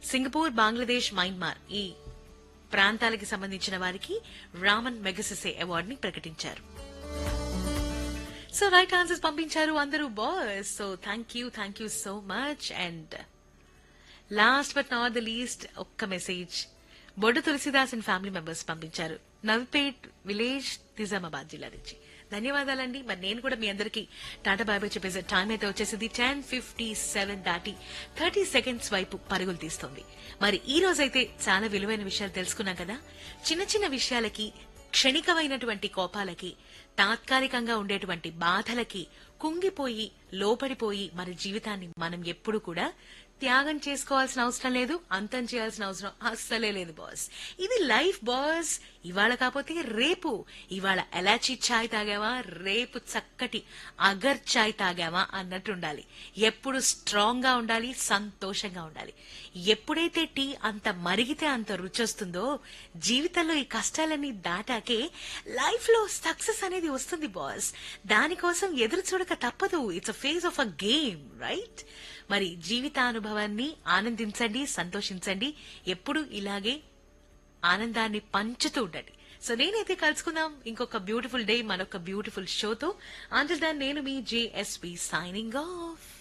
Singapore Bangladesh Myanmar ఈ ప్రాంతాలకి సంబంధించిన వారికి రామన్ మెగసెసే అవార్డుని ప్రకటించారు సో రైట్ ఆన్సర్స్ పంపించారు అందరూ boss so thank you thank you so much and last but not the least ఒక్క message Boddu Tulasidas and family members పంపించారు నవిపేట్ విలేజ్ నిజామాబాద్ జిల్లా నుంచి ధన్యవాదాలండి మరి నేను కూడా మీ అందరికీ టాటా బాబాయ్ చెప్పేసే టైం అయితే వచ్చేసింది టెన్ ఫిఫ్టీ సెవెన్ దాటి థర్టీ సెకండ్స్ వైపు పరుగులు తీస్తుంది మరి ఈ రోజైతే చాలా విలువైన విషయాలు తెలుసుకున్నాం కదా చిన్న చిన్న విషయాలకి క్షణికమైనటువంటి కోపాలకి తాత్కాలికంగా ఉండేటువంటి బాధలకి కుంగిపోయి లోపడిపోయి మన జీవితాన్ని మనం ఎప్పుడు కూడా త్యాగం చేసుకోవాల్సిన అవసరం లేదు అంతం చేయాల్సిన అవసరం అస్సలే లేదు బాస్ ఇది లైఫ్ బాస్ ఇవాళ కాకపోతే రేపు ఇవాళ ఎలాచీ ఛాయ్ తాగావా రేపు చక్కటి అగర్ ఛాయ్ తాగావా అన్నట్టు ఉండాలి ఎప్పుడు స్ట్రాంగ్ గా ఉండాలి సంతోషంగా ఉండాలి ఎప్పుడైతే టీ అంత మరిగితే అంత రుచి వస్తుందో జీవితంలో ఈ కష్టాలన్నీ దాటాకే లైఫ్ లో సక్సెస్ అనేది వస్తుంది బాస్ దానికోసం ఎదురు చూడక తప్పదు it's a phase of a game right మరి జీవితానుభవాన్ని ఆనందించండి సంతోషించండి ఎప్పుడు ఇలాగే ఆనందాన్ని పంచుతూ ఉండండి సో నేనైతే కలుసుకుందాం ఇంకొక బ్యూటిఫుల్ డే మరొక బ్యూటిఫుల్ షోతో అంటిల్ దాన్ నేను మీ జేఎస్వి సైనింగ్ ఆఫ్